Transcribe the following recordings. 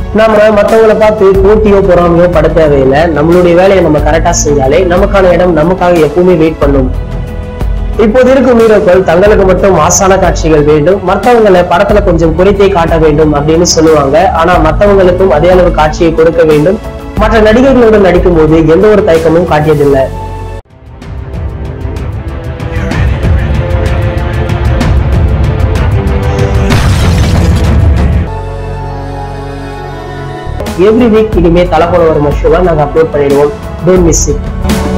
நாம மத்தவங்கள பார்த்து போட்டியோ பொறாமையோ பட தேவையில்லை நம்மளுடைய வேலையை நம்ம கரெக்டா செஞ்சாலே நமக்கான இடம் நமக்காக எப்பவுமே வெயிட் பண்ணும் இப்போது இருக்கும் ஹீரோக்கள் தங்களுக்கு மட்டும் மாசான காட்சிகள் வேண்டும் மற்றவங்களை படத்துல கொஞ்சம் குறைத்தே காட்ட வேண்டும் அப்படின்னு சொல்லுவாங்க ஆனா மற்றவங்களுக்கும் அதே அளவு காட்சியை கொடுக்க வேண்டும் மற்ற நடிகர்களுடன் நடிக்கும்போது எந்த ஒரு தயக்கமும் காட்டியதில்லை எவ்ரி வீக் இனிமே தலை போல வரும் ஷோவை நாங்க அப்லோட் பண்ணிடுவோம் டோன்ட் மிஸ் இட்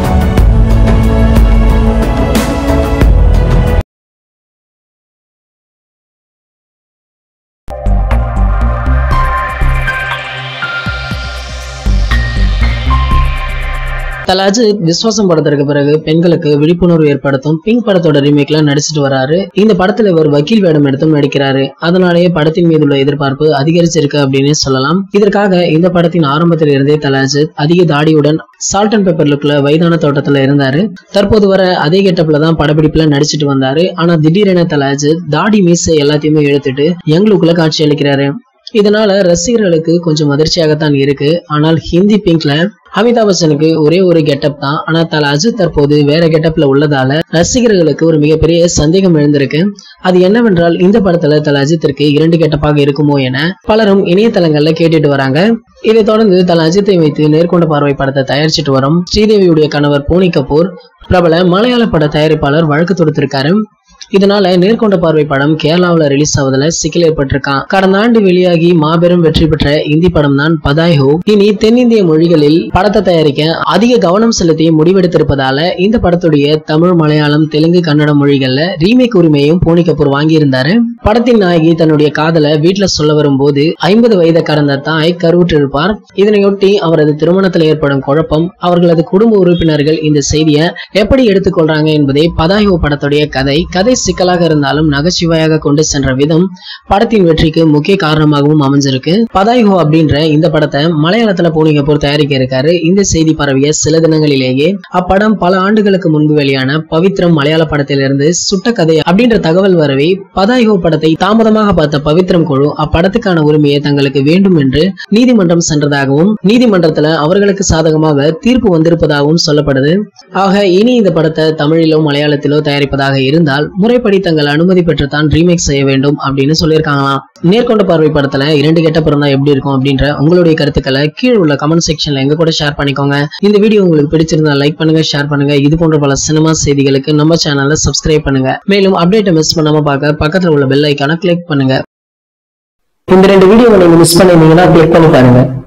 தல அஜித் விஸ்வாசம் படத்திற்கு பிறகு பெண்களுக்கு விழிப்புணர்வு ஏற்படுத்தும் பிங்க் படத்தோட ரீமேக்ல நடிச்சிட்டு வராரு இந்த படத்துல இவர் வக்கீல் வேடம் எடுத்தும் நடிக்கிறாரு அதனாலேயே படத்தின் மீது உள்ள எதிர்பார்ப்பு அதிகரிச்சிருக்கு அப்படின்னு சொல்லலாம் இதற்காக இந்த படத்தின் ஆரம்பத்தில் இருந்தே தல அஜித் அதிக தாடியுடன் சால்ட் அண்ட் பெப்பர் லுக்ல வயதான தோட்டத்துல இருந்தாரு தற்போது வர அதே கெட்டப்ல தான் படப்பிடிப்புல நடிச்சிட்டு வந்தாரு ஆனா திடீரென தல அஜித் தாடி மீசை எல்லாத்தையுமே எடுத்துட்டு யங் லுக்ல காட்சி அளிக்கிறாரு இதனால ரசிகர்களுக்கு கொஞ்சம் அதிர்ச்சியாகத்தான் இருக்கு ஆனால் ஹிந்தி பிங்க்ல அமிதாப் பச்சனுக்கு ஒரே ஒரு கெட்டப் தான் ஆனா தல அஜித் தற்போது வேற கெட்டப்ல உள்ளதால ரசிகர்களுக்கு ஒரு மிகப்பெரிய சந்தேகம் எழுந்திருக்கு அது என்னவென்றால் இந்த படத்துல தல அஜித்திற்கு இரண்டு கெட்டப்பாக இருக்குமோ என பலரும் இணையதளங்கள்ல கேட்டுட்டு வராங்க இதை தொடர்ந்து தல அஜித்தை வைத்து நேர்கொண்ட பார்வை படத்தை தயாரிச்சிட்டு வரும் ஸ்ரீதேவியுடைய கணவர் போனி கபூர் பிரபல மலையாள பட தயாரிப்பாளர் வழக்கு தொடுத்திருக்காரு இதனால நேர்கொண்ட பார்வை படம் கேரளாவுல ரிலீஸ் ஆவதுல சிக்கல் ஏற்பட்டிருக்கான் கடந்த ஆண்டு வெளியாகி மாபெரும் வெற்றி பெற்ற இந்தி படம் தான் பதாய் ஹோ இனி தென்னிந்திய மொழிகளில் படத்தை தயாரிக்க அதிக கவனம் செலுத்தி முடிவெடுத்திருப்பதால இந்த படத்துடைய தமிழ் மலையாளம் தெலுங்கு கன்னட மொழிகள்ல ரீமேக் உரிமையும் போனி கபூர் வாங்கியிருந்தாரு படத்தின் நாயகி தன்னுடைய காதலை வீட்டுல சொல்ல வரும்போது ஐம்பது வயதை கடந்த தாய் கருவுற்றிருப்பார் இதனையொட்டி அவரது திருமணத்தில் ஏற்படும் குழப்பம் அவர்களது குடும்ப உறுப்பினர்கள் இந்த செய்தியை எப்படி எடுத்துக்கொள்றாங்க என்பதே பதாயோ படத்துடைய கதை கதை சிக்கலாக இருந்தாலும் நகைச்சுவையாக கொண்டு சென்ற விதம் படத்தின் வெற்றிக்கு முக்கிய காரணமாகவும் அமைஞ்சிருக்கு பதாய்ஹோ அப்படின்ற இந்த படத்தை மலையாளத்துல போனி கபூர் தயாரிக்க இருக்காரு இந்த செய்தி பரவிய சில தினங்களிலேயே அப்படம் பல ஆண்டுகளுக்கு முன்பு வெளியான பவித்ரம் மலையாள படத்திலிருந்து சுட்ட கதை அப்படின்ற தகவல் வரவே பதாய்ஹோ படத்தை தாமதமாக பார்த்த பவித்ரம் குழு அப்படத்துக்கான உரிமையை தங்களுக்கு வேண்டும் என்று நீதிமன்றம் சென்றதாகவும் நீதிமன்றத்துல அவர்களுக்கு சாதகமாக தீர்ப்பு வந்திருப்பதாகவும் சொல்லப்படுது ஆக இனி இந்த படத்தை தமிழிலோ மலையாளத்திலோ தயாரிப்பதாக இருந்தால் முறைப்படி தங்கள் அனுமதி பெற்றுத்தான் ரீமேக் செய்ய வேண்டும் அப்படின்னு சொல்லியிருக்காங்களாம் நேர்கொண்ட பார்வை படத்துல இரண்டு கெட்ட பிறந்தா எப்படி இருக்கும் அப்படின்ற உங்களுடைய கருத்துக்களை கீழே உள்ள கமெண்ட் செக்ஷன்ல எங்க கூட ஷேர் பண்ணிக்கோங்க இந்த வீடியோ உங்களுக்கு பிடிச்சிருந்தா லைக் பண்ணுங்க ஷேர் பண்ணுங்க இது போன்ற பல சினிமா செய்திகளுக்கு நம்ம சேனலை சப்ஸ்கிரைப் பண்ணுங்க மேலும் அப்டேட்டை மிஸ் பண்ணாம பார்க்க பக்கத்துல உள்ள பெல் ஐக்கான கிளிக் பண்ணுங்க இந்த ரெண்டு வீடியோ நீங்க மிஸ் பண்ணிருந்தீங்கன்னா கிளிக் பண்ணி பாருங்க